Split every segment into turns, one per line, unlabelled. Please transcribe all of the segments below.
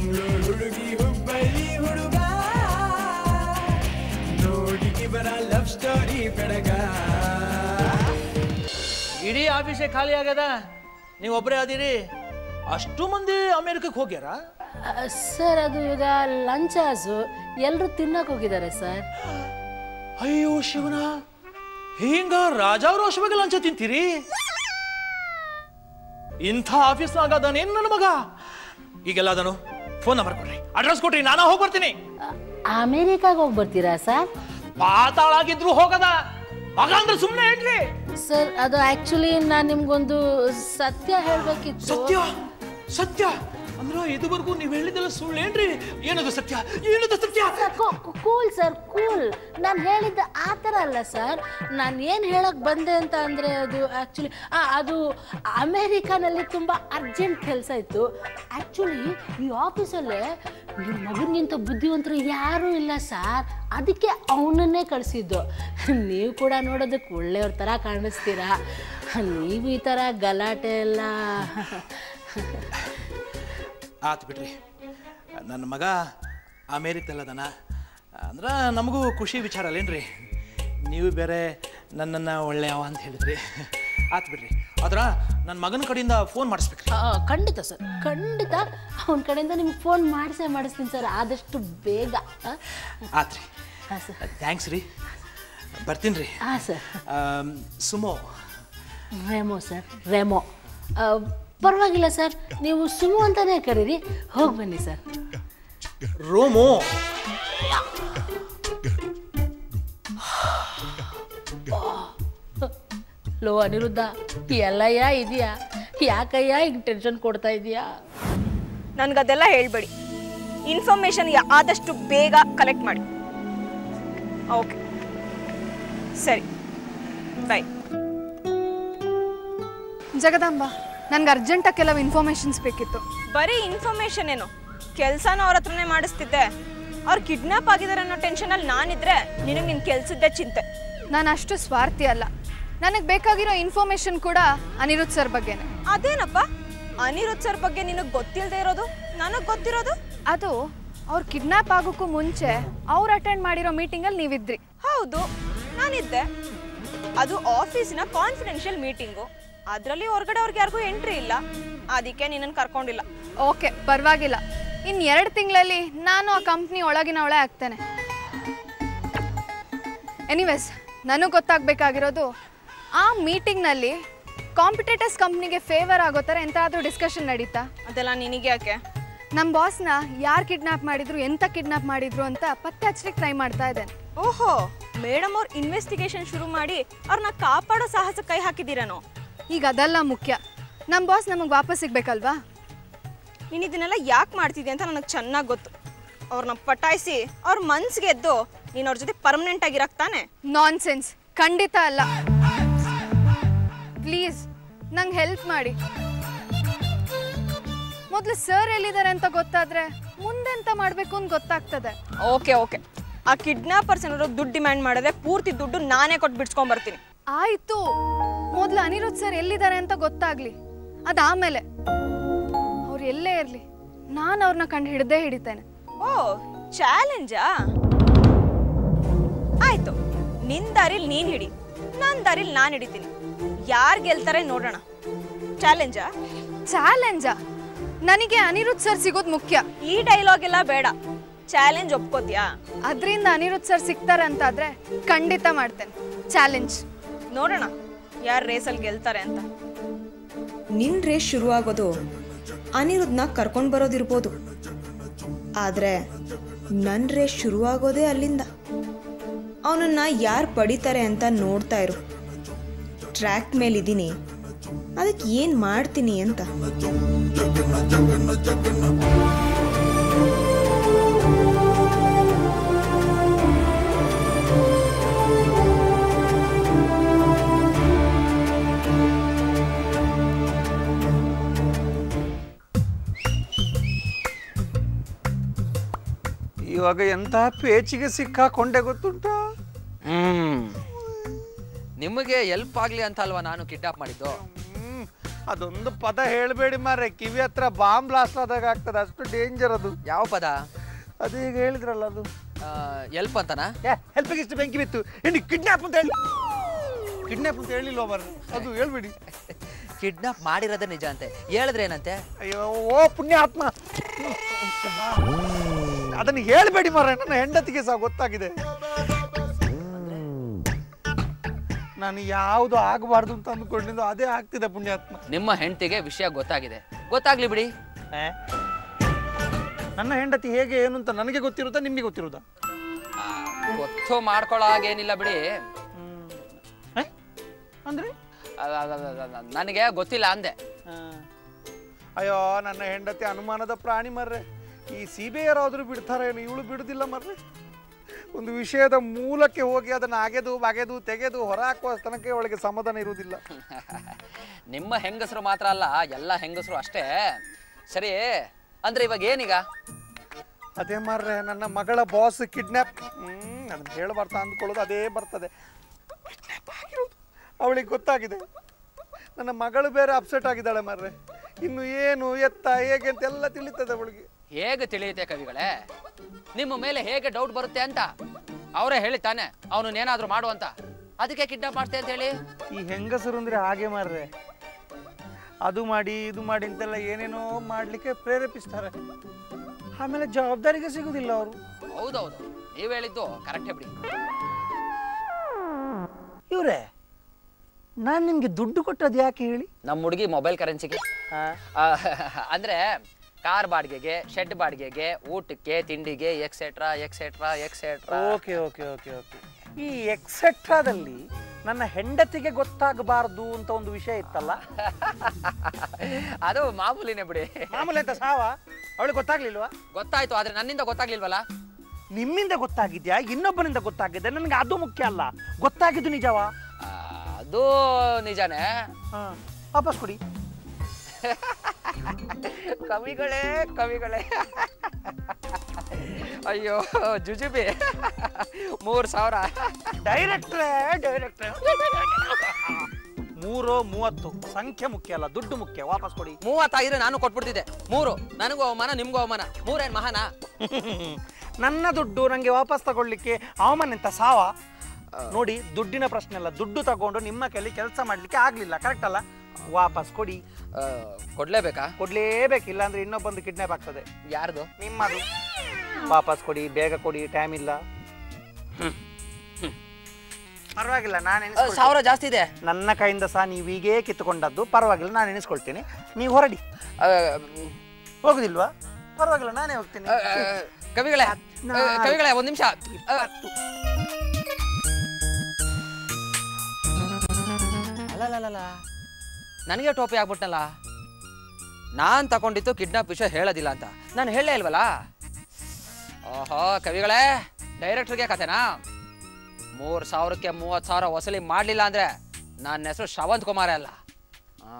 ಮಂಗಳೂರು ಹುಡುಗಿ ಹುಬ್ಬಳ್ಳಿ ಹುಡುಗ ನೋಡಿ ಇವರ ಲವ್ ಸ್ಟೋರಿ ಬೆಳಗ
ಇಡೀ ಆಫೀಸೇ ಖಾಲಿ ಆಗ್ಯದ ನೀವು ಒಬ್ಬರೇ ಅದೀರಿ ಅಷ್ಟು ಮಂದಿ ಅಮೇರಿಕಕ್ಕೆ ಹೋಗ್ಯಾರ
ಸರ್ ಅದು ಈಗ ಲಂಚ್ ಆಸು ಎಲ್ಲರೂ ತಿನ್ನಕ್ ಹೋಗಿದ್ದಾರೆ ಸರ್
ಅಯ್ಯೋ ಶಿವನ ಹಿಂಗ ರಾಜಾರೋಷ ಬಗ್ಗೆ ಲಂಚ ತಿಂತೀರಿ ಇಂಥ ಆಫೀಸ್ನಾಗ ಅದಾನೇನ್ ನನ್ನ ಮಗ ಈಗೆಲ್ಲ ಅದನು ಫೋನ್ ನಂಬರ್ ಕೊಡ್ರಿ ಅಡ್ರೆಸ್ ಕೊಡ್ರಿ ನಾನು ಹೋಗಿ ಬರ್ತೀನಿ
ಅಮೇರಿಕಾಗ ಹೋಗಿ ಬರ್ತೀರಾ ಸರ್
ಪಾತಾಳಾಗಿದ್ರು ಹೋಗದ ಮಗ ಅಂದ್ರೆ ಸುಮ್ಮನೆ ಹೇಳ್ರಿ
ಸರ್ ಅದು ಆಕ್ಚುಲಿ ನಾನು ನಿಮ್ಗೊಂದು ಸತ್ಯ ಹೇಳ್ಬೇಕಿತ್ತು
ಸತ್ಯ ಸತ್ಯ ಅಂದ್ರ ಇದುವರೆಗೂ ನೀವು ಹೇಳಿದ್ದೆಲ್ಲ ಸುಳ್ಳೇನ್ರಿ ಏನದು ಸತ್ಯ ಏನದು ಸತ್ಯ
ಕೂಲ್ ಸರ್ ಕೂಲ್ ನಾನು ಹೇಳಿದ್ದ ಆ ಥರ ಅಲ್ಲ ಸರ್ ನಾನು ಏನು ಹೇಳಕ್ ಬಂದೆ ಅಂತ ಅಂದರೆ ಅದು ಆ್ಯಕ್ಚುಲಿ ಅದು ಅಮೇರಿಕಾನಲ್ಲಿ ತುಂಬ ಅರ್ಜೆಂಟ್ ಕೆಲಸ ಇತ್ತು ಆ್ಯಕ್ಚುಲಿ ಈ ಆಫೀಸಲ್ಲೇ ನಿಮ್ಮ ಮಗನಿಗಿಂತ ಬುದ್ಧಿವಂತರು ಯಾರೂ ಇಲ್ಲ ಸರ್ ಅದಕ್ಕೆ ಅವನನ್ನೇ ಕಳಿಸಿದ್ದು ನೀವು ಕೂಡ ನೋಡೋದಕ್ಕೆ ಒಳ್ಳೆಯವ್ರ ಥರ ಕಾಣಿಸ್ತೀರಾ ನೀವು ಈ ಥರ ಗಲಾಟೆ ಎಲ್ಲ
ಆತ್ ಬಿಡ್ರಿ ನನ್ನ ಮಗ ಅಮೇರಿಕದಲ್ಲದನ ಅಂದ್ರ ನಮಗೂ ಖುಷಿ ವಿಚಾರ ಅಲ್ಲೇನ್ರಿ ನೀವು ಬೇರೆ ನನ್ನನ್ನು ಒಳ್ಳೆಯವ ಅಂತ ಹೇಳಿದ್ರಿ ಆತ್ ಬಿಡ್ರಿ ಆದ್ರ ನನ್ನ ಮಗನ ಕಡೆಯಿಂದ ಫೋನ್ ಮಾಡಿಸ್ಬೇಕ್ರಿ
ಆ, ಖಂಡಿತ ಸರ್ ಖಂಡಿತ ಅವನ ಕಡೆಯಿಂದ ನಿಮ್ಗೆ ಫೋನ್ ಮಾಡಿಸೇ ಮಾಡಿಸ್ತೀನಿ ಸರ್ ಆದಷ್ಟು ಬೇಗ ಆ?
ಆತ್ರಿ
ಹಾಂ ಸರ್
ಥ್ಯಾಂಕ್ಸ್ ರೀ ಬರ್ತೀನಿ ರೀ
ಹಾಂ ಸರ್
ಸುಮೋ
ರೆಮೋ ಸರ್ ರೆಮೋ ಆ, ಪರವಾಗಿಲ್ಲ ಸರ್ ನೀವು ಸುಮು ಅಂತಾನೆ ಕರೀರಿ ಹೋಗಿ ಬನ್ನಿ ಸರ್
ರೋಮೋ
ಲೋ ಅನಿರುದ್ಧ ಎಲ್ಲಯ್ಯ ಇದೆಯಾ ಯಾಕಯ್ಯ ಈಗ ಟೆನ್ಷನ್ ಕೊಡ್ತಾ ಇದೀಯಾ
ನನ್ಗದೆಲ್ಲ ಹೇಳ್ಬೇಡಿ ಇನ್ಫಾರ್ಮೇಶನ್ ಆದಷ್ಟು ಬೇಗ ಕಲೆಕ್ಟ್ ಮಾಡಿ ಓಕೆ ಸರಿ ಬಾಯ್
ಜಗದಾಂಬ ನನ್ಗೆ ಅರ್ಜೆಂಟಾಗಿ ಕೆಲವು ಇನ್ಫಾರ್ಮೇಷನ್ಸ್ ಬೇಕಿತ್ತು
ಬರೀ ಇನ್ಫಾರ್ಮೇಶನ್ ಏನು ಕೆಲಸನ ಅವ್ರ ಹತ್ರನೇ ಮಾಡಿಸ್ತಿದ್ದೆ ಅವ್ರು ಕಿಡ್ನಾಪ್ ಆಗಿದ್ದಾರೆ ಅನ್ನೋ ಟೆನ್ಷನಲ್ಲಿ ನಾನಿದ್ರೆ ನಿನಗೆ ನಿನ್ನ ಕೆಲ್ಸದ್ದೇ ಚಿಂತೆ
ನಾನು ಅಷ್ಟು ಸ್ವಾರ್ಥಿ ಅಲ್ಲ ನನಗೆ ಬೇಕಾಗಿರೋ ಇನ್ಫಾರ್ಮೇಷನ್ ಕೂಡ ಅನಿರುದ್ಧ್ ಸರ್ ಬಗ್ಗೆನೆ
ಅದೇನಪ್ಪ ಅನಿರುದ್ಧ್ ಸರ್ ಬಗ್ಗೆ ನಿನಗೆ ಗೊತ್ತಿಲ್ಲದೆ ಇರೋದು ನನಗೆ ಗೊತ್ತಿರೋದು
ಅದು ಅವ್ರು ಕಿಡ್ನಾಪ್ ಆಗೋಕ್ಕೂ ಮುಂಚೆ ಅವ್ರು ಅಟೆಂಡ್ ಮಾಡಿರೋ ಮೀಟಿಂಗಲ್ಲಿ ನೀವಿದ್ರಿ
ಹೌದು ನಾನಿದ್ದೆ ಅದು ಆಫೀಸಿನ ಕಾನ್ಫಿಡೆನ್ಷಿಯಲ್ ಮೀಟಿಂಗು ಅದರಲ್ಲಿ ಹೊರಗಡೆ ಅವ್ರಿಗೆ ಯಾರಿಗೂ ಎಂಟ್ರಿ ಇಲ್ಲ ಅದಕ್ಕೆ ನಿನ್ನನ್ನು ಕರ್ಕೊಂಡಿಲ್ಲ
ಓಕೆ ಪರವಾಗಿಲ್ಲ ಇನ್ನು ಎರಡು ತಿಂಗಳಲ್ಲಿ ನಾನು ಆ ಕಂಪ್ನಿ ಒಳಗಿನ ಒಳೆ ಆಗ್ತೇನೆ ಎನಿವೇಸ್ ನನಗೆ ಗೊತ್ತಾಗಬೇಕಾಗಿರೋದು ಆ ಮೀಟಿಂಗ್ನಲ್ಲಿ ಕಾಂಪಿಟೇಟರ್ಸ್ ಕಂಪ್ನಿಗೆ ಫೇವರ್ ಆಗೋ ಥರ ಎಂತಾದರೂ ಡಿಸ್ಕಷನ್ ನಡೀತಾ
ಅದೆಲ್ಲ ನಿನಗೆ ಯಾಕೆ
ನಮ್ಮ ಬಾಸ್ನ ಯಾರು ಕಿಡ್ನಾಪ್ ಮಾಡಿದ್ರು ಎಂತ ಕಿಡ್ನಾಪ್ ಮಾಡಿದ್ರು ಅಂತ ಪತ್ತೆ ಹಚ್ಚಲಿಕ್ಕೆ ಟ್ರೈ ಮಾಡ್ತಾ ಇದ್ದೇನೆ
ಓಹೋ ಮೇಡಮ್ ಅವ್ರು ಇನ್ವೆಸ್ಟಿಗೇಷನ್ ಶುರು ಮಾಡಿ ಅವ್ರನ್ನ ಕಾಪಾಡೋ ಸಾಹಸ ಕೈ ಹಾಕಿದ್ದೀರೇನೋ
ಈಗ ಅದೆಲ್ಲ ಮುಖ್ಯ ನಮ್ಮ ಬಾಸ್ ನಮಗೆ ವಾಪಸ್ ಸಿಗ್ಬೇಕಲ್ವಾ
ನೀನು ಇದನ್ನೆಲ್ಲ ಯಾಕೆ ಮಾಡ್ತಿದ್ದೆ ಅಂತ ನನಗೆ ಚೆನ್ನಾಗಿ ಗೊತ್ತು ಅವ್ರನ್ನ ಪಟಾಯಿಸಿ ಅವ್ರ ಮನ್ಸಿಗೆ ಎದ್ದು ನೀನು ಅವ್ರ ಜೊತೆ ಪರ್ಮನೆಂಟ್ ಆಗಿರಕ್ ತಾನೆ
ನಾನ್ ಸೆನ್ಸ್ ಖಂಡಿತ ಅಲ್ಲ ಪ್ಲೀಸ್ ನಂಗೆ ಹೆಲ್ಪ್ ಮಾಡಿ ಮೊದಲು ಸರ್ ಎಲ್ಲಿದ್ದಾರೆ ಅಂತ ಗೊತ್ತಾದ್ರೆ ಮುಂದೆಂತ ಮಾಡಬೇಕು ಅಂತ ಗೊತ್ತಾಗ್ತದೆ
ಓಕೆ ಓಕೆ ಆ ಕಿಡ್ನಾಪರ್ಸ್ ಏನಾದ್ರು ದುಡ್ಡು ಡಿಮ್ಯಾಂಡ್ ಮಾಡಿದ್ರೆ ಪೂರ್ತಿ ದುಡ್ಡು ನಾನೇ ಕೊಟ್ಟು ಬಿಡ್ಸ್ಕೊಂಡ್ ಬರ್ತೀನಿ
ಆಯ್ತು ಮೊದಲು ಅನಿರುದ್ಧ್ ಸರ್ ಎಲ್ಲಿದ್ದಾರೆ ಅಂತ ಗೊತ್ತಾಗ್ಲಿ ಅದಾಮೇಲೆ ಅವ್ರು ಎಲ್ಲೇ ಇರಲಿ ನಾನು ಅವ್ರನ್ನ ಕಂಡು ಹಿಡ್ದೇ ಹಿಡಿತೇನೆ
ಓ ಚಾಲೆಂಜಾ ಆಯ್ತು ನಿನ್ ದಾರಿಲ್ ನೀನ್ ಹಿಡಿ ನನ್ ದಾರಿಲ್ ನಾನ್ ಹಿಡಿತೀನಿ ಯಾರ್ ಗೆಲ್ತಾರೆ ನೋಡೋಣ ಚಾಲೆಂಜಾ
ಚಾಲೆಂಜಾ ನನಗೆ ಅನಿರುದ್ಧ್ ಸರ್ ಸಿಗೋದು ಮುಖ್ಯ
ಈ ಡೈಲಾಗ್ ಎಲ್ಲ ಬೇಡ ಚಾಲೆಂಜ್ ಒಪ್ಕೋತಿಯಾ
ಅದರಿಂದ ಅನಿರುದ್ಧ್ ಸರ್ ಸಿಗ್ತಾರೆ ಅಂತಾದ್ರೆ ಖಂಡಿತ ಮಾಡ್ತೇನೆ ಚಾಲೆಂಜ್
ನೋಡೋಣ ಯಾರು ರೇಸಲ್ಲಿ ಗೆಲ್ತಾರೆ ಅಂತ
ನಿನ್ ರೇಸ್ ಶುರುವಾಗೋದು ಅನಿರುದ್ಧನ ಕರ್ಕೊಂಡು ಬರೋದಿರ್ಬೋದು ಆದರೆ ನನ್ನ ರೇಸ್ ಶುರುವಾಗೋದೇ ಅಲ್ಲಿಂದ ಅವನನ್ನ ಯಾರು ಪಡಿತಾರೆ ಅಂತ ನೋಡ್ತಾ ಇರು ಟ್ರ್ಯಾಕ್ ಮೇಲಿದ್ದೀನಿ ಅದಕ್ಕೆ ಏನು ಮಾಡ್ತೀನಿ ಅಂತ
ಇವಾಗ ಎಂಥ ಪೇಚಿಗೆ ಸಿಕ್ಕಾಕೊಂಡೆ ಗೊತ್ತುಂಟಾ
ಹ್ಮ್ ನಿಮಗೆ ಎಲ್ಪ್ ಆಗ್ಲಿ ಅಂತ ಅಲ್ವಾ ನಾನು ಕಿಡ್ನಾಪ್ ಮಾಡಿದ್ದು
ಹ್ಮ್. ಅದೊಂದು ಪದ ಹೇಳಬೇಡಿ ಮಾರ್ರೆ ಕಿವಿ ಹತ್ರ ಬಾಂಬ್ ಬ್ಲಾಸ್ಟ್ ಆದಾಗ ಆಗ್ತದೆ ಅಷ್ಟು ಡೇಂಜರ್ ಅದು
ಯಾವ ಪದ
ಅದು ಈಗ ಹೇಳಿದ್ರಲ್ಲ ಅದು
ಎಲ್ಪ್ ಅಂತನಾ
ಏ ಹೆಲ್ಪಿಗೆ ಇಷ್ಟು ಬೆಂಕಿ ಬಿತ್ತು ಏನು ಕಿಡ್ನಾಪ್ ಅಂತ ಹೇಳಿ ಕಿಡ್ನಾಪ್ ಅಂತ ಹೇಳಿಲ್ವ ಮಾರ್ರೆ ಅದು ಹೇಳ್ಬೇಡಿ
ಕಿಡ್ನಾಪ್ ಮಾಡಿರೋದೇ ನಿಜ ಅಂತೆ ಹೇಳಿದ್ರೆ ಏನಂತೆ
ಅಯ್ಯೋ ಓ ಪುಣ್ಯಾತ್ಮ ಅದನ್ನು ಹೇಳ್ಬೇಡಿ ಮಾರ್ರೆ ನನ್ನ ಹೆಂಡತಿಗೆ ಸಹ ಗೊತ್ತಾಗಿದೆ ನಾನು ಯಾವುದು ಆಗಬಾರ್ದು ಅಂತ ಅಂದ್ಕೊಂಡಿದ್ದು ಅದೇ ಆಗ್ತಿದೆ ಪುಣ್ಯಾತ್ಮ
ನಿಮ್ಮ ಹೆಂಡತಿಗೆ ವಿಷಯ ಗೊತ್ತಾಗಿದೆ ಗೊತ್ತಾಗ್ಲಿ ಬಿಡಿ
ಏ? ನನ್ನ ಹೆಂಡತಿ ಹೇಗೆ ಏನು ಅಂತ ನನಗೆ ಗೊತ್ತಿರುತ್ತಾ ನಿಮಗೆ ಗೊತ್ತಿರುತ್ತಾ
ಆ, ಗೊತ್ತು ಮಾಡ್ಕೊಳ್ಳೋ ಹಾಗೇನಿಲ್ಲ ಬಿಡಿ
ಏ? ಅಂದ್ರೆ
ಅ- ಅ- ಅ- ಅ- ಅ- ನನಗೆ ಗೊತ್ತಿಲ್ಲ ಅಂದೆ
ಆ. ಅಯ್ಯೋ ನನ್ನ ಹೆಂಡತಿ ಅನುಮಾನದ ಪ್ರಾಣಿ ಮರ್ರೆ ಈ ಸೀಬೆಯರಾದರೂ ಬಿಡ್ತಾರೇನು ಇವಳು ಬಿಡುದಿಲ್ಲ ಮರ್ರೆ ಒಂದು ವಿಷಯದ ಮೂಲಕ್ಕೆ ಹೋಗಿ ಅದನ್ನು ಅಗೆದು ಬಗೆದು ತೆಗೆದು ಹೊರ ಹಾಕುವ ತನಕ ಒಳಗೆ ಸಮಾಧಾನ ಇರುವುದಿಲ್ಲ
ನಿಮ್ಮ ಹೆಂಗಸರು ಮಾತ್ರ ಅಲ್ಲ ಎಲ್ಲ ಹೆಂಗಸರು ಅಷ್ಟೇ ಸರಿ ಅಂದ್ರೆ ಇವಾಗ ಏನೀಗ
ಅದೇ ಮಾರ್ರೆ ನನ್ನ ಮಗಳ ಬಾಸ್ ಕಿಡ್ನಾಪ್ ಹ್ಮ್ ಅದನ್ನ ಹೇಳಬಾರ್ದ ಅಂದ್ಕೊಳ್ಳೋದು ಅದೇ ಬರ್ತದೆ Kidnap ಆಗಿರೋದು ಅವಳಿಗೆ ಗೊತ್ತಾಗಿದೆ ನನ್ನ ಮಗಳು ಬೇರೆ ಅಪ್ಸೆಟ್ ಆಗಿದ್ದಾಳೆ ಮಾರ್ರೆ ಇನ್ನು ಏನು ಎತ್ತ ಹೇಗೆ ಅಂತ ಎಲ್ಲ ತಿಳಿತದೆ ಅವಳಿಗೆ
ಹೇಗೆ ತಿಳಿಯುತ್ತೆ ಕವಿಗಳೇ ನಿಮ್ಮ ಮೇಲೆ ಹೇಗೆ ಡೌಟ್ ಬರುತ್ತೆ ಅಂತ ಅವರೇ ಹೇಳಿ ತಾನೆ ಅವನು ಏನಾದ್ರು ಮಾಡು ಅಂತ ಅದಕ್ಕೆ ಕಿಡ್ನಾಪ್ ಮಾಡ್ತೆ ಅಂತ ಹೇಳಿ
ಈ ಹೆಂಗಸರು ಅಂದ್ರೆ ಹಾಗೆ ಮಾರ್ರೆ ಅದು ಮಾಡಿ ಇದು ಮಾಡಿ ಅಂತೆಲ್ಲ ಏನೇನೋ ಮಾಡ್ಲಿಕ್ಕೆ ಪ್ರೇರೇಪಿಸ್ತಾರೆ ಆಮೇಲೆ ಜವಾಬ್ದಾರಿಗೆ ಸಿಗುದಿಲ್ಲ ಅವರು
ಹೌದೌದು ನೀವು ಹೇಳಿದ್ದು ಕರೆಕ್ಟೇ ಬಿಡಿ
ಇವ್ರೆ ನಾನು ನಿಮ್ಗೆ ದುಡ್ಡು ಕೊಟ್ಟದ್ದು ಯಾಕೆ ಹೇಳಿ
ನಮ್ಮ ಹುಡುಗಿ ಮೊಬೈಲ್ ಕರೆನ್ಸಿಗೆ ಅಂದ್ರೆ ಕಾರ್ ಬಾಡಿಗೆಗೆ ಶೆಡ್ ಬಾಡಿಗೆಗೆ ಊಟಕ್ಕೆ ತಿಂಡಿಗೆ etcetera etcetera etcetera
okay okay okay okay ಈ ಎಕ್ಸೆಟ್ರಾದಲ್ಲಿ ನನ್ನ ಹೆಂಡತಿಗೆ ಗೊತ್ತಾಗಬಾರ್ದು ಅಂತ ಒಂದು ವಿಷಯ ಇತ್ತಲ್ಲ
ಅದು ಮಾಮೂಲಿನೇ ಬಿಡಿ
ಮಾಮೂಲಿ ಅಂತ ಸಾವ ಅವಳಿಗೆ ಗೊತ್ತಾಗ್ಲಿಲ್ವಾ
ಗೊತ್ತಾಯ್ತು ಆದ್ರೆ ನನ್ನಿಂದ ಗೊತ್ತಾಗ್ಲಿಲ್ವಲ್ಲ
ನಿಮ್ಮಿಂದ ಗೊತ್ತಾಗಿದ್ಯಾ ಇನ್ನೊಬ್ಬನಿಂದ ಗೊತ್ತಾಗಿದೆ ನನಗೆ ಅದು ಮುಖ್ಯ ಅಲ್ಲ ಗೊತ್ತಾಗಿದ್ದು ನಿಜವಾ
ಆ, ಅದು ನಿಜಾನೇ
ಹಾ ವಾಪಸ್ ಕೊಡಿ
ಕವಿಗಳೇ ಕವಿಗಳೇ ಅಯ್ಯೋ ಜುಜುಬಿ ಮೂರ್ ಸಾವಿರ
ಡೈರೆಕ್ಟ್ರೇ ಡೈರೆಕ್ಟ್ರೇ ಮೂರು ಮೂವತ್ತು ಸಂಖ್ಯೆ ಮುಖ್ಯ ಅಲ್ಲ ದುಡ್ಡು ಮುಖ್ಯ ವಾಪಸ್ ಕೊಡಿ
ಮೂವತ್ತಾಗಿದ್ರೆ ನಾನು ಕೊಟ್ಬಿಡ್ತಿದ್ದೆ ಮೂರು ನನಗೂ ಅವಮಾನ ನಿಮ್ಗೂ ಅವಮಾನ ಮೂರೇನ್ ಮಹಾನ
ನನ್ನ ದುಡ್ಡು ನನಗೆ ವಾಪಸ್ ತಗೊಳ್ಳಿಕ್ಕೆ ಅವಮಾನ ಎಂತ ಸಾವ ನೋಡಿ ದುಡ್ಡಿನ ಪ್ರಶ್ನೆ ಅಲ್ಲ ದುಡ್ಡು ತಗೊಂಡು ನಿಮ್ಮ ಕೈಲಿ ಕೆಲಸ ಮಾಡ್ಲಿಕ್ಕೆ ಆಗ್ಲಿಲ್ಲ ಕರೆಕ್ಟ್ ಅಲ್ಲ ವಾಪಸ್ ಕೊಡಿ
ಆ, ಕೊಡ್ಲೇಬೇಕಾ
ಕೊಡ್ಲೇಬೇಕು ಇಲ್ಲಾಂದ್ರೆ ಇನ್ನೊಬ್ಬಂದು ಕಿಡ್ನಾಪ್ ಆಗ್ತದೆ
ಯಾರ್ದು
ನಿಮ್ಮದು ವಾಪಸ್ ಕೊಡಿ ಬೇಗ ಕೊಡಿ ಟೈಮ್ ಇಲ್ಲ ಪರವಾಗಿಲ್ಲ ನಾನು
ಆ, ಸಾವಿರ ಜಾಸ್ತಿ ಇದೆ
ನನ್ನ ಕೈಯಿಂದ ಸಹ ನೀವು ಹೀಗೇ ಕಿತ್ತುಕೊಂಡದ್ದು ಪರವಾಗಿಲ್ಲ ನಾನು ಎಣಿಸ್ಕೊಳ್ತೀನಿ ನೀವು ಹೊರಡಿ
ಆ,
ಹೋಗುದಿಲ್ವಾ ಪರವಾಗಿಲ್ಲ ನಾನೇ ಹೋಗ್ತೀನಿ
ಆ, ಆ, ಕವಿಗಳೇ ಆ, ಕವಿಗಳೇ ಒಂದ್ ನಿಮಿಷ ಅಲ್ಲ ನನಗೆ ಟೋಪಿ ಆಗ್ಬಿಟ್ನಲ್ಲ ನಾನ್ ತಗೊಂಡಿತ್ತು ಕಿಡ್ನಾಪ್ ವಿಷಯ ಹೇಳೋದಿಲ್ಲ ಅಂತ ನಾನು ಹೇಳಲೇ ಇಲ್ವಲ್ಲ ಓಹೋ ಕವಿಗಳೇ ಡೈರೆಕ್ಟರ್ಗೆ ಕತೆನಾ ಮೂರು ಸಾವಿರಕ್ಕೆ ಮೂವತ್ತು ಸಾವಿರ ವಸೂಲಿ ಮಾಡಲಿಲ್ಲ ಅಂದ್ರೆ ನನ್ನ ಹೆಸರು ಶ್ರವಂತ್ ಕುಮಾರ್ ಅಲ್ಲ ಆ.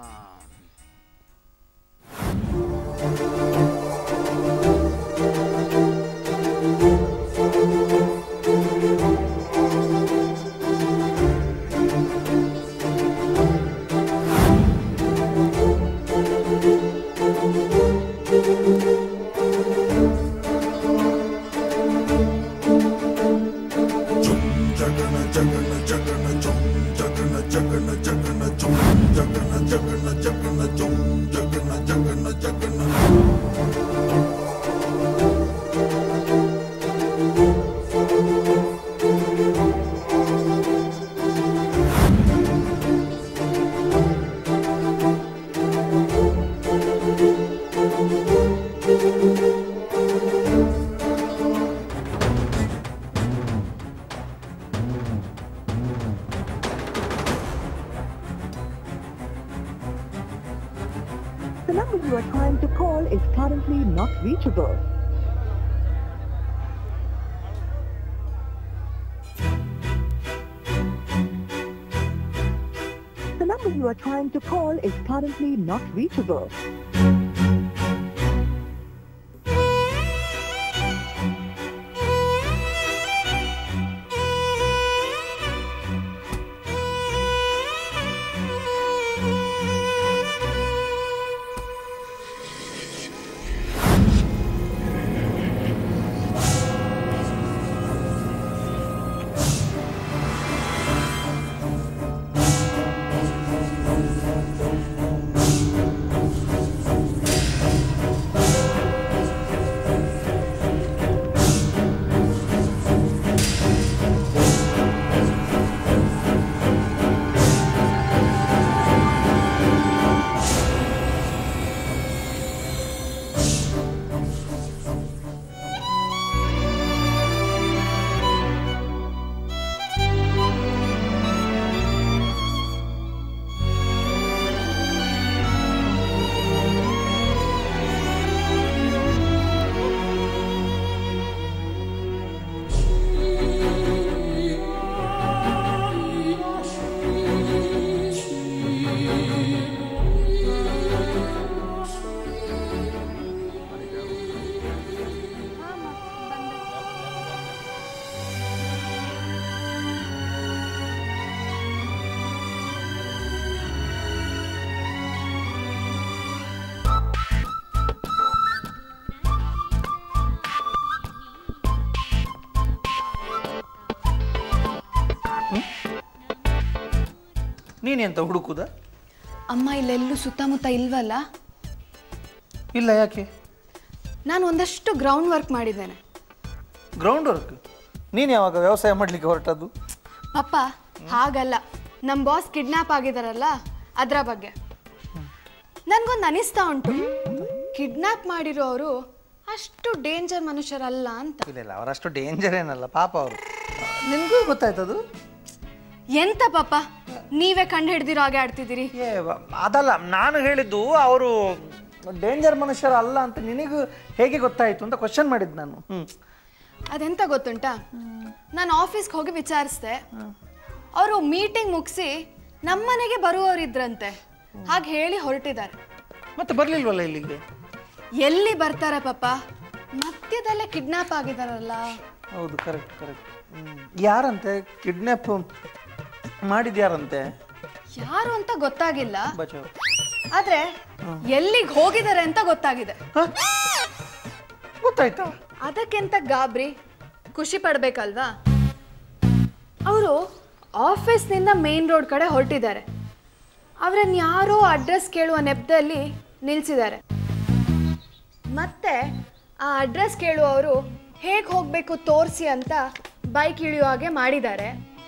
The number you are trying to call is currently not reachable. The number you are trying to call is currently not reachable.
ನೀನೆಂತ ಹುಡುಕುದ
ಅಮ್ಮ ಇಲ್ಲೆಲ್ಲೂ ಸುತ್ತಮುತ್ತ ಇಲ್ವಲ್ಲ
ಇಲ್ಲ ಯಾಕೆ
ನಾನು ಒಂದಷ್ಟು ಗ್ರೌಂಡ್ ವರ್ಕ್ ಮಾಡಿದ್ದೇನೆ
ಗ್ರೌಂಡ್ ವರ್ಕ್ ನೀನು ಯಾವಾಗ ವ್ಯವಸಾಯ ಮಾಡಲಿಕ್ಕೆ ಹೊರಟದ್ದು
ಪಪ್ಪ ಹಾಗಲ್ಲ ನಮ್ಮ ಬಾಸ್ ಕಿಡ್ನಾಪ್ ಆಗಿದಾರಲ್ಲ ಅದರ ಬಗ್ಗೆ ನನಗೊಂದು ಅನಿಸ್ತಾ ಉಂಟು ಕಿಡ್ನಾಪ್ ಮಾಡಿರೋರು ಅಷ್ಟು ಡೇಂಜರ್ ಮನುಷ್ಯರಲ್ಲ ಅಂತ
ಇಲ್ಲ ಇಲ್ಲ ಅವರಷ್ಟು ಡೇಂಜರ್ ಏನಲ್ಲ ಪಾಪ ಅವರು ನಿನಗೂ ಗೊತ್ತಾಯ್ತದು
ಎಂತ ಪಾಪ ನೀವೇ ಕಂಡು ಹಿಡ್ದಿರೋ ಹಾಗೆ ಆಡ್ತಿದ್ದೀರಿ
ಏ ಬ- ಅದಲ್ಲ ನಾನು ಹೇಳಿದ್ದು ಅವರು ಡೇಂಜರ್ ಮನುಷ್ಯರು ಅಲ್ಲ ಅಂತ ನಿನಗೂ ಹೇಗೆ ಗೊತ್ತಾಯ್ತು ಅಂತ ಕ್ವಶನ್ ಮಾಡಿದ್ದು ನಾನು ಹ್ಞೂ
ಅದೆಂತ ಗೊತ್ತುಂಟಾ ನಾನು ಆಫೀಸ್ಗೆ ಹೋಗಿ ವಿಚಾರಿಸ್ದೆ ಅವರು ಮೀಟಿಂಗ್ ಮುಗಿಸಿ ನಮ್ಮನೆಗೆ ಬರುವವರಿದ್ರಂತೆ ಹಾಗೆ ಹೇಳಿ ಹೊರಟಿದ್ದಾರೆ
ಮತ್ತೆ ಬರಲಿಲ್ವಲ್ಲ ಇಲ್ಲಿಗೆ
ಎಲ್ಲಿ ಬರ್ತಾರೆ ಪಾಪ ಮಧ್ಯದಲ್ಲೇ ಕಿಡ್ನಾಪ್ ಆಗಿದಾರಲ್ಲ
ಹೌದು ಕರೆಕ್ಟ್ ಕರೆಕ್ಟ್ ಯಾರಂತೆ ಕಿಡ್ನಾಪ್ ಮಾಡಿದ್ಯಾರಂತೆ
ಯಾರು ಅಂತ ಗೊತ್ತಾಗಿಲ್ಲ
ಬಚಾವ್
ಆದ್ರೆ ಎಲ್ಲಿಗೆ ಹೋಗಿದ್ದಾರೆ ಅಂತ ಗೊತ್ತಾಗಿದೆ
ಗೊತ್ತಾಯ್ತಾ
ಅದಕ್ಕೆಂತ ಗಾಬ್ರಿ ಖುಷಿ ಪಡ್ಬೇಕಲ್ವಾ ಅವರು ಆಫೀಸ್ನಿಂದ ಮೇನ್ ರೋಡ್ ಕಡೆ ಹೊರಟಿದ್ದಾರೆ ಅವ್ರನ್ನ ಯಾರೋ ಅಡ್ರೆಸ್ ಕೇಳುವ ನೆಪದಲ್ಲಿ ನಿಲ್ಸಿದ್ದಾರೆ ಮತ್ತೆ ಆ ಅಡ್ರೆಸ್ ಕೇಳುವವರು ಹೇಗೆ ಹೋಗಬೇಕು ತೋರಿಸಿ ಅಂತ ಬೈಕ್ ಇಳಿಯೋ ಹಾಗೆ ಮಾಡಿದ್ದಾರೆ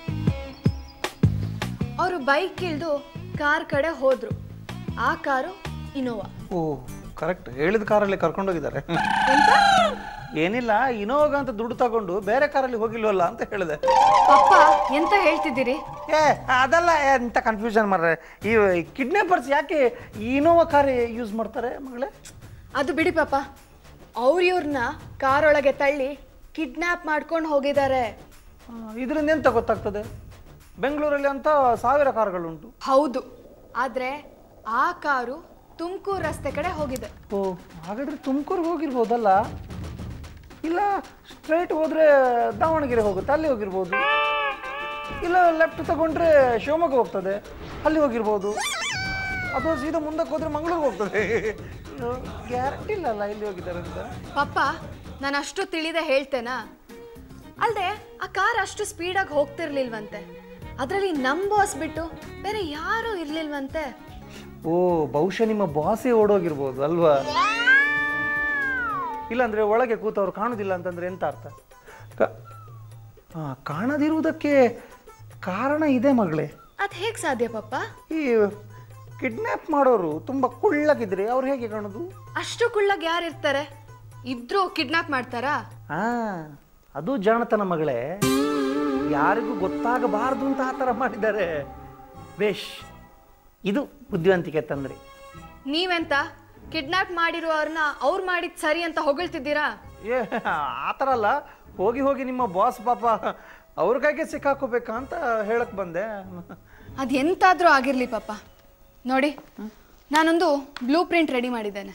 ಅವರು ಬೈಕ್ ಇಳಿದು ಕಾರ್ ಕಡೆ ಹೋದ್ರು ಆ ಕಾರು ಇನೋವಾ
ಓ ಕರೆಕ್ಟ್ ಹೇಳಿದ ಕಾರಲ್ಲಿ ಕರ್ಕೊಂಡೋಗಿದ್ದಾರೆ ಏನಿಲ್ಲ ಇನೋವಾಗ ಅಂತ ದುಡ್ಡು ತಗೊಂಡು ಬೇರೆ ಕಾರಲ್ಲಿ ಹೋಗಿಲ್ವಲ್ಲ ಅಂತ ಹೇಳಿದೆ
ಪಪ್ಪ ಎಂತ ಹೇಳ್ತಿದ್ದೀರಿ
ಏ ಅದಲ್ಲ ಎಂತ ಕನ್ಫ್ಯೂಷನ್ ಮಾಡ್ರೆ ಈ ಕಿಡ್ನಾಪರ್ಸ್ ಯಾಕೆ ಇನೋವಾ ಕಾರ್ ಯೂಸ್ ಮಾಡ್ತಾರೆ ಮಗಳೇ
ಅದು ಬಿಡಿ ಪಾಪ ಅವ್ರು ಇವ್ರನ್ನ ಕಾರೊಳಗೆ ತಳ್ಳಿ ಕಿಡ್ನಾಪ್ ಮಾಡ್ಕೊಂಡು ಹೋಗಿದ್ದಾರೆ
ಇದರಿಂದ ಎಂತ ಗೊತ್ತಾಗ್ತದೆ ಬೆಂಗಳೂರಲ್ಲಿ ಅಂತ ಸಾವಿರ ಕಾರುಗಳುಂಟು
ಹೌದು ಆದ್ರೆ ಆ ಕಾರು ತುಮಕೂರು ರಸ್ತೆ ಕಡೆ ಹೋಗಿದೆ
ಓ ಹಾಗಾದ್ರೆ ತುಮಕೂರಿಗೆ ಹೋಗಿರ್ಬೋದಲ್ಲ ಇಲ್ಲ ಸ್ಟ್ರೈಟ್ ಹೋದ್ರೆ ದಾವಣಗೆರೆ ಹೋಗುತ್ತೆ ಅಲ್ಲಿ ಹೋಗಿರ್ಬೋದು ಇಲ್ಲ ಲೆಫ್ಟ್ ತಗೊಂಡ್ರೆ ಶಿವಮೊಗ್ಗ ಹೋಗ್ತದೆ ಅಲ್ಲಿ ಹೋಗಿರ್ಬೋದು ಅಥವಾ ಸೀದಾ ಮುಂದಕ್ಕೆ ಹೋದ್ರೆ ಮಂಗಳೂರಿಗೆ ಹೋಗ್ತದೆ ಗ್ಯಾರಂಟಿ ಇಲ್ಲಲ್ಲ ಇಲ್ಲಿ ಹೋಗಿದ್ದಾರೆ ಅಂತ
ಪಪ್ಪ ನಾನು ಅಷ್ಟು ತಿಳಿದೆ ಹೇಳ್ತೇನಾ ಅಲ್ಲದೆ ಆ ಕಾರ್ ಅಷ್ಟು ಸ್ಪೀಡಾಗಿ ಹೋಗ್ತಿರ್ಲಿಲ್ವಂತೆ ಅದರಲ್ಲಿ ನಮ್ ಬಾಸ್ ಬಿಟ್ಟು ಬೇರೆ ಯಾರೂ ಇರ್ಲಿಲ್ವಂತೆ
ಓ ಬಹುಶಃ ನಿಮ್ಮ ಬಾಸೇ ಓಡೋಗಿರ್ಬೋದು ಅಲ್ವಾ ಇಲ್ಲಾಂದ್ರೆ ಒಳಗೆ ಕೂತವ್ರು ಕಾಣುದಿಲ್ಲ ಅಂತಂದ್ರೆ ಎಂತ ಅರ್ಥ ಕ- ಆ, ಕಾಣದಿರುವುದಕ್ಕೆ ಕಾರಣ ಇದೆ ಮಗಳೇ
ಅದ್ ಹೇಗ್ ಸಾಧ್ಯ ಪಪ್ಪ
ಈ ಕಿಡ್ನಾಪ್ ಮಾಡೋರು ತುಂಬ ಕುಳ್ಳಗಿದ್ರೆ ಅವ್ರು ಹೇಗೆ ಕಾಣೋದು
ಅಷ್ಟು ಕುಳ್ಳಗ್ ಯಾರು ಇರ್ತಾರೆ ಇಬ್ರು ಕಿಡ್ನಾಪ್ ಮಾಡ್ತಾರಾ
ಹಾ ಅದು ಜಾಣತನ ಮಗಳೇ ಯಾರಿಗೂ ಗೊತ್ತಾಗಬಾರ್ದು ಅಂತ ಆ ಥರ ಮಾಡಿದ್ದಾರೆ ಬೇಷ್ ಇದು ಬುದ್ಧಿವಂತಿಕೆ ತಂದ್ರಿ
ನೀವೆಂತ ಕಿಡ್ನಾಪ್ ಮಾಡಿರುವವ್ರನ್ನ ಅವ್ರು ಮಾಡಿದ್ ಸರಿ ಅಂತ ಹೊಗಳ್ತಿದ್ದೀರಾ
ಏ ಆ ಥರ ಅಲ್ಲ ಹೋಗಿ ಹೋಗಿ ನಿಮ್ಮ ಬಾಸ್ ಪಾಪ ಅವ್ರ ಕೈಗೆ ಸಿಕ್ಕಾಕೋಬೇಕಾ ಅಂತ ಹೇಳಕ್ ಬಂದೆ
ಅದ್ ಎಂತಾದ್ರೂ ಆಗಿರ್ಲಿ ಪಾಪ ನೋಡಿ ನಾನೊಂದು ಬ್ಲೂ ಪ್ರಿಂಟ್ ರೆಡಿ ಮಾಡಿದ್ದೇನೆ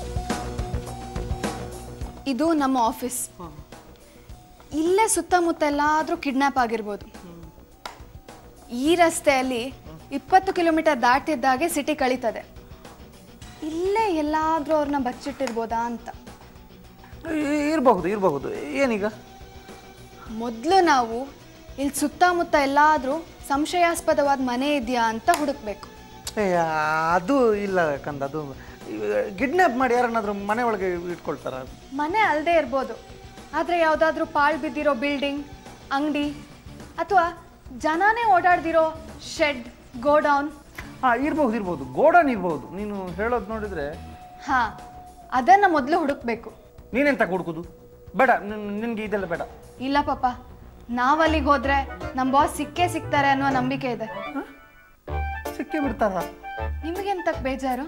ಇದು ನಮ್ಮ ಆಫೀಸ್ ಇಲ್ಲೇ ಸುತ್ತಮುತ್ತ ಎಲ್ಲಾದ್ರೂ ಕಿಡ್ನಾಪ್ ಆಗಿರ್ಬೋದು ಈ ರಸ್ತೆಯಲ್ಲಿ ಇಪ್ಪತ್ತು ಕಿಲೋಮೀಟರ್ ದಾಟಿದ್ದಾಗೆ ಸಿಟಿ ಕಳೀತದೆ ಇಲ್ಲೇ ಎಲ್ಲಾದ್ರೂ ಅವ್ರನ್ನ ಬಚ್ಚಿಟ್ಟಿರ್ಬೋದಾ ಅಂತ
ಇ- ಇರ್ಬಹುದು ಇರಬಹುದು ಏನೀಗ
ಮೊದಲು ನಾವು ಇಲ್ಲಿ ಸುತ್ತಮುತ್ತ ಎಲ್ಲಾದ್ರೂ ಸಂಶಯಾಸ್ಪದವಾದ ಮನೆ ಇದೆಯಾ ಅಂತ ಹುಡುಕ್ಬೇಕು
ಏ ಅದು ಇಲ್ಲ ಕಂದ ಅದು ಕಿಡ್ನಾಪ್ ಮಾಡಿ ಯಾರನ್ನಾದ್ರೂ ಮನೆ ಒಳಗೆ ಇಟ್ಕೊಳ್ತಾರ
ಮನೆ ಅಲ್ಲದೆ ಇರ್ಬೋದು ಆದರೆ ಯಾವುದಾದ್ರೂ ಪಾಳು ಬಿದ್ದಿರೋ ಬಿಲ್ಡಿಂಗ್ ಅಂಗಡಿ ಅಥವಾ ಜನನೇ ಓಡಾಡ್ದಿರೋ ಶೆಡ್ ಗೋಡೌನ್
ಹಾ ಇರ್ಬಹುದು ಇರ್ಬೋದು ಗೋಡನ್ ಇರ್ಬೋದು ನೀನು ಹೇಳೋದು ನೋಡಿದ್ರೆ
ಹಾಂ ಅದನ್ನು ಮೊದಲು ಹುಡುಕ್ಬೇಕು
ನೀನೆಂತ ಹುಡುಕುದು ಬೇಡ ನಿನ್- ನಿನ್ಗೆ ಇದೆಲ್ಲ ಬೇಡ
ಇಲ್ಲ ಪಾಪ ನಾವಲ್ಲಿಗೆ ಹೋದ್ರೆ ನಮ್ಮ ಬಾಸ್ ಸಿಕ್ಕೇ ಸಿಗ್ತಾರೆ ಅನ್ನೋ ನಂಬಿಕೆ ಇದೆ
ಸಿಕ್ಕೇ ಬಿಡ್ತಾರ
ನಿಮಗೆಂತಕ್ ಬೇಜಾರು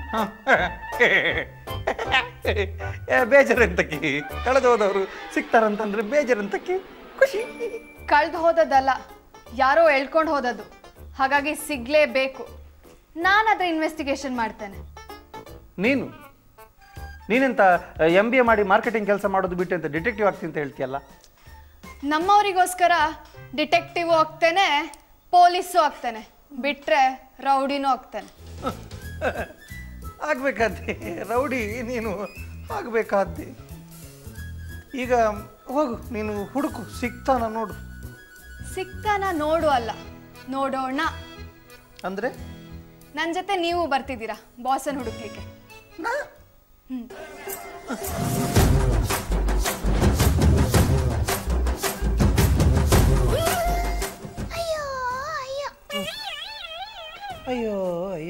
ಬೇಜಾರಂತಕ್ಕೆ ಕಳೆದು ಹೋದವರು ಸಿಗ್ತಾರಂತಂದ್ರೆ ಬೇಜಾರಂತಕ್ಕೆ ಖುಷಿ
ಕಳ್ದು ಹೋದದ್ದಲ್ಲ ಯಾರೋ ಎಳ್ಕೊಂಡು ಹೋದದ್ದು ಹಾಗಾಗಿ ಸಿಗ್ಲೇಬೇಕು ನಾನು ಅದ್ರ ಇನ್ವೆಸ್ಟಿಗೇಷನ್ ಮಾಡ್ತೇನೆ
ನೀನು ನೀನೆಂತ ಎಂ ಬಿ ಎ ಮಾಡಿ ಮಾರ್ಕೆಟಿಂಗ್ ಕೆಲಸ ಮಾಡೋದು ಬಿಟ್ಟು ಅಂತ ಡಿಟೆಕ್ಟಿವ್ ಆಗ್ತೀನಿ ಅಂತ ಹೇಳ್ತೀಯಲ್ಲ
ನಮ್ಮವರಿಗೋಸ್ಕರ ಡಿಟೆಕ್ಟಿವ್ ಆಗ್ತೇನೆ ಪೊಲೀಸು ಆಗ್ತೇನೆ ಬಿಟ್ರೆ ರೌಡಿನೂ ಆಗ್ತೇನೆ
ಆಗ್ಬೇಕಾದ್ದೆ ರೌಡಿ ನೀನು ಆಗ್ಬೇಕಾದ್ದೆ ಈಗ ಹೋಗು ನೀನು ಹುಡುಕು ಸಿಗ್ತಾನ ನೋಡು
ಸಿಗ್ತಾನ ನೋಡು ಅಲ್ಲ ನೋಡೋಣ
ಅಂದರೆ
ನನ್ನ ಜೊತೆ ನೀವು ಬರ್ತಿದ್ದೀರಾ ಬಾಸನ್ ಹುಡುಕ್ಲಿಕ್ಕೆ
ಅಯ್ಯೋ ಅಯ್ಯೋ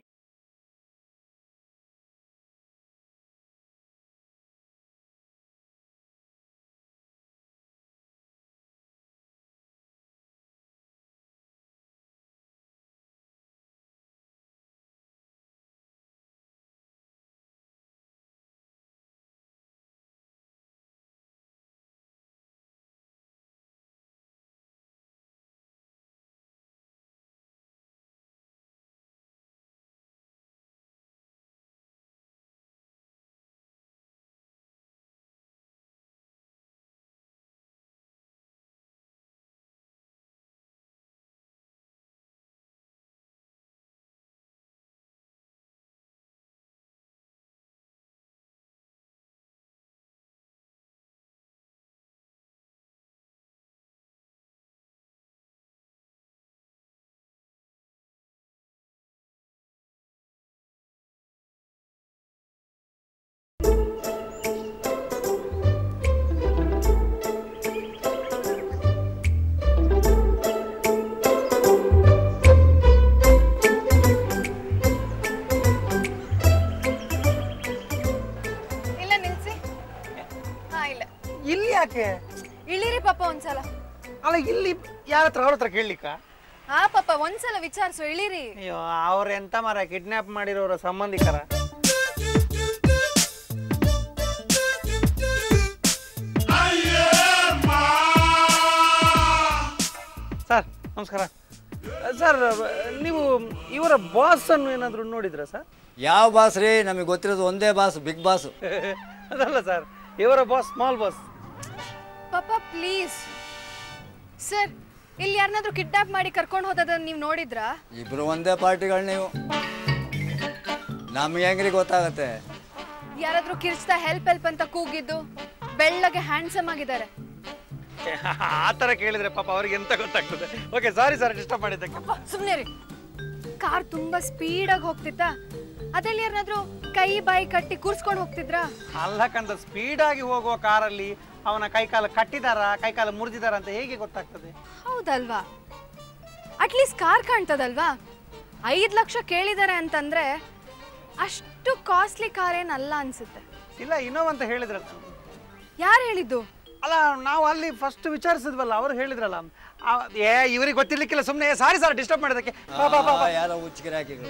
ಇಲ್ಲ ನಿಲ್ಸಿ ಹಾ ಇಲ್ಲ
ಇಲ್ಲಿ ಯಾಕೆ
ಇಳಿರಿ ಪಾಪ ಒಂದ್ಸಲ
ಅಲ್ಲ ಇಲ್ಲಿ ಯಾರ ಹತ್ರ ಅವ್ರ ಹತ್ರ ಕೇಳಲಿಕ್ಕ
ಹಾ ಪಾಪ ಒಂದ್ಸಲ ವಿಚಾರಿಸು ಇಳಿರಿ
ಅಯ್ಯೋ ಅವ್ರ ಎಂತ ಮರ ಕಿಡ್ನಾಪ್ ಮಾಡಿರೋರ ಸಂಬಂಧಿಕರ ಸರ್ ನಮಸ್ಕಾರ ಸರ್ ನೀವು ಇವರ ಬಾಸ್ ಅನ್ನು ಏನಾದರೂ ನೋಡಿದ್ರ ಸರ್
ಯಾವ ಬಾಸ್ ರೀ ನಮಗೆ ಗೊತ್ತಿರೋದು ಒಂದೇ ಬಾಸ್ ಬಿಗ್ ಬಾಸ್
ಅದಲ್ಲ ಸರ್ ಇವರ ಬಾಸ್ ಸ್ಮಾಲ್ ಬಾಸ್
ಪಾಪ ಪ್ಲೀಸ್ ಸರ್ ಇಲ್ಲಿ ಯಾರನ್ನಾದ್ರೂ ಕಿಡ್ನಾಪ್ ಮಾಡಿ ಕರ್ಕೊಂಡು ಹೋದದನ್ನ ನೀವು ನೋಡಿದ್ರಾ
ಇಬ್ರು ಒಂದೇ ಪಾರ್ಟಿಗಳು ನೀವು ನಮ್ಗೆ ಹೆಂಗ್ರಿ ಗೊತ್ತಾಗತ್ತೆ
ಯಾರಾದ್ರೂ ಕಿರ್ಚ್ತಾ ಹೆಲ್ಪ್ ಹೆಲ್ಪ್ ಅಂತ ಕೂಗಿದ್ದು ಬೆಳ್ಳಗೆ ಹ್ಯಾಂಡ್ಸಮ್ ಆಗಿದ್ದಾರೆ
ಆ ಥರ ಕೇಳಿದ್ರೆ ಪಾಪ ಅವ್ರಿಗೆ ಎಂತ ಗೊತ್ತಾಗ್ತದೆ ಓಕೆ ಸಾರಿ ಸರ್ ಡಿಸ್ಟರ್ಬ್ ಮಾಡಿದ್ದಕ್ಕೆ
ಸುಮ್ಮನೆ ರೀ ಕಾರ್ ತುಂಬಾ ಸ್ಪೀಡಾಗಿ ಹೋಗ್ತಿತ್ತಾ ಅದ್ರಲ್ಲಿ ಯಾರನ್ನಾದ್ರೂ ಕೈ ಬಾಯಿ ಕಟ್ಟಿ ಕೂರ್ಸ್ಕೊಂಡು ಹೋಗ್ತಿದ್ರಾ
ಅಲ್ಲ ಕಂದ ಸ್ಪೀಡಾಗಿ ಹೋಗುವ ಕಾರಲ್ಲಿ ಅವನ ಕೈಕಾಲ ಕಟ್ಟಿದಾರ ಕೈಕಾಲ ಮುರಿದಿದಾರ ಅಂತ ಹೇಗೆ ಗೊತ್ತಾಗ್ತದೆ
ಹೌದಲ್ವಾ ಅಟ್ಲೀಸ್ಟ್ ಕಾರ್ ಕಾಣ್ತದಲ್ವಾ ಐದು ಲಕ್ಷ ಕೇಳಿದ್ದಾರೆ ಅಂತಂದ್ರೆ ಅಷ್ಟು ಕಾಸ್ಟ್ಲಿ ಕಾರ್ ಏನಲ್ಲ ಅನ್ಸುತ್ತೆ
ಇಲ್ಲ ಇನ್ನೋವ್ ಅಂತ ಹೇಳಿದ್ರಲ್ಲ
ಯಾರು ಹೇಳಿದ್ದು
ಅಲ್ಲ ನಾವು ಅಲ್ಲಿ ಫಸ್ಟ್ ವಿಚಾರಿಸಿದ್ವಲ್ಲ ಅವ್ರು ಹೇಳಿದ್ರಲ್ಲ ಆ- ಏ ಇವ್ರಿಗೆ ಗೊತ್ತಿರ್ಲಿಕ್ಕಿಲ್ಲ ಸುಮ್ಮನೆ ಸಾರಿ ಸರ್ ಡಿಸ್ಟರ್ಬ್ ಮಾಡಿದಕ್ಕೆ ಬಾ, ಬಾ, ಬಾ, ಬಾ.
ಯಾರೋ ಹುಚ್ಚಿಗೆ ಹಾಕಿಗಳು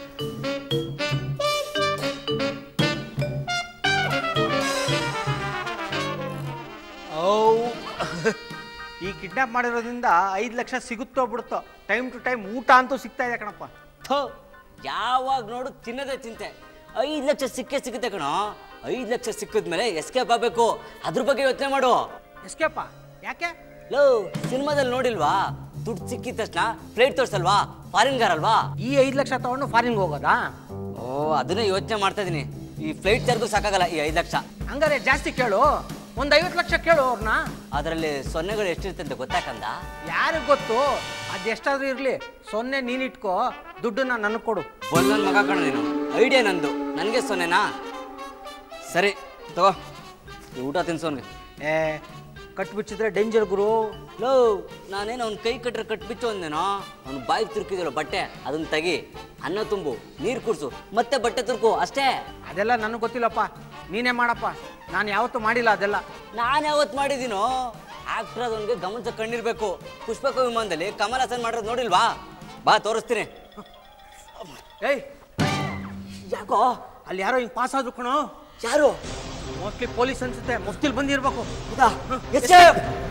ಈ ಕಿಡ್ನಾಪ್ ಮಾಡಿರೋದ್ರಿಂದ ಐದು ಲಕ್ಷ ಸಿಗುತ್ತೋ ಬಿಡುತ್ತೋ ಟೈಮ್ ಟು ಟೈಮ್ ಊಟ ಅಂತೂ ಸಿಗ್ತಾ ಇದೆ ಕಣಪ್ಪ
ಥೋ ಯಾವಾಗ ನೋಡು ತಿನ್ನೋದೇ ತಿಂತೆ ಐದು ಲಕ್ಷ ಸಿಕ್ಕೇ ಸಿಗುತ್ತೆ ಕಣೋ ಐದು ಲಕ್ಷ ಸಿಕ್ಕಿದ್ಮೇಲೆ ಎಸ್ಕೇಪ್ ಆಗಬೇಕು ಅದ್ರ ಬಗ್ಗೆ ಯೋಚನೆ ಮಾಡು
ಎಸ್ಕೇಪ ಯಾಕೆ
ಲೋ ಸಿನಿಮಾದಲ್ಲಿ ನೋಡಿಲ್ವಾ ದುಡ್ಡು ಸಿಕ್ಕಿದ ತಕ್ಷಣ ಫ್ಲೈಟ್ ತೋರ್ಸಲ್ವಾ ಫಾರಿನ್ ಅಲ್ವಾ
ಈ ಐದು ಲಕ್ಷ ತಗೊಂಡು ಫಾರಿನ್ಗೆ ಹೋಗೋದಾ
ಓ ಅದನ್ನೇ ಯೋಚನೆ ಮಾಡ್ತಾ ಇದೀನಿ ಈ ಫ್ಲೈಟ್ ಚಾರ್ಜು ಸಾಕಾಗಲ್ಲ ಈ ಐದು ಲಕ್ಷ
ಹಂಗಾರೆ ಜಾಸ್ತಿ ಕೇಳು ಒಂದು ಐವತ್ತು ಲಕ್ಷ ಕೇಳು ಅವ್ರನ್ನ
ಅದರಲ್ಲಿ ಸೊನ್ನೆಗಳು ಎಷ್ಟಿರುತ್ತೆ ಅಂತ ಗೊತ್ತಾಕಂದ
ಯಾರಿಗೆ ಗೊತ್ತು ಅದೆಷ್ಟಾದ್ರೂ ಇರಲಿ ಸೊನ್ನೆ ನೀನಿಟ್ಕೋ ದುಡ್ಡನ್ನ ನನಗೆ ಕೊಡು
ನನ್ನ ಮಗ ಕಣ ನೀನು ಐಡಿಯಾ ನಂದು ನನಗೆ ಸೊನ್ನೆನಾ ಸರಿ ತಗೋ ಈ ಊಟ ತಿನ್ಸೋನ್ಗೆ
ಏ ಕಟ್ಬಿಚ್ಚಿದ್ರೆ ಡೇಂಜರ್ ಗುರು
ಲೋ ನಾನೇನು ಅವ್ನ ಕೈ ಕಟ್ರೆ ಕಟ್ಬಿಚ್ಚು ಅಂದೇನೋ ಅವ್ನು ಬಾಯಿಗೆ ತುರ್ಕಿದಲ್ಲ ಬಟ್ಟೆ ಅದನ್ನ ತೆಗಿ ಅನ್ನ ತುಂಬು ನೀರು ಕುಡ್ಸು ಮತ್ತೆ ಬಟ್ಟೆ ತುರ್ಕು ಅಷ್ಟೇ
ಅದೆಲ್ಲ ನನಗೆ ಗೊತ್ತಿಲ್ಲಪ್ಪ ನೀನೇ ಮಾಡಪ್ಪ ನಾನು ಯಾವತ್ತೂ ಮಾಡಿಲ್ಲ ಅದೆಲ್ಲ
ನಾನು ಯಾವತ್ತು ಮಾಡಿದ್ದೀನೋ ಆಕ್ಟರ್ ಅದವನಿಗೆ ಗಮನಿಸ ಕಣ್ಣಿರ್ಬೇಕು ಪುಷ್ಪಕ ವಿಮಾನದಲ್ಲಿ ಕಮಲ್ ಹಾಸನ್ ಮಾಡಿರೋದು ನೋಡಿಲ್ವಾ ಬಾ ತೋರಿಸ್ತೀನಿ
ಏಯ್
ಯಾಕೋ
ಅಲ್ಲಿ ಯಾರೋ ಹಿಂಗೆ ಪಾಸ್ ಆದ್ರು ಕಣೋ
ಯಾರು
ಮೋಸ್ಟ್ಲಿ ಪೊಲೀಸ್ ಅನ್ಸುತ್ತೆ ಮುಸ್ತಿಲ್ ಬಂದಿರ್ಬೇಕು
ಎಸ್ಕೇಪ್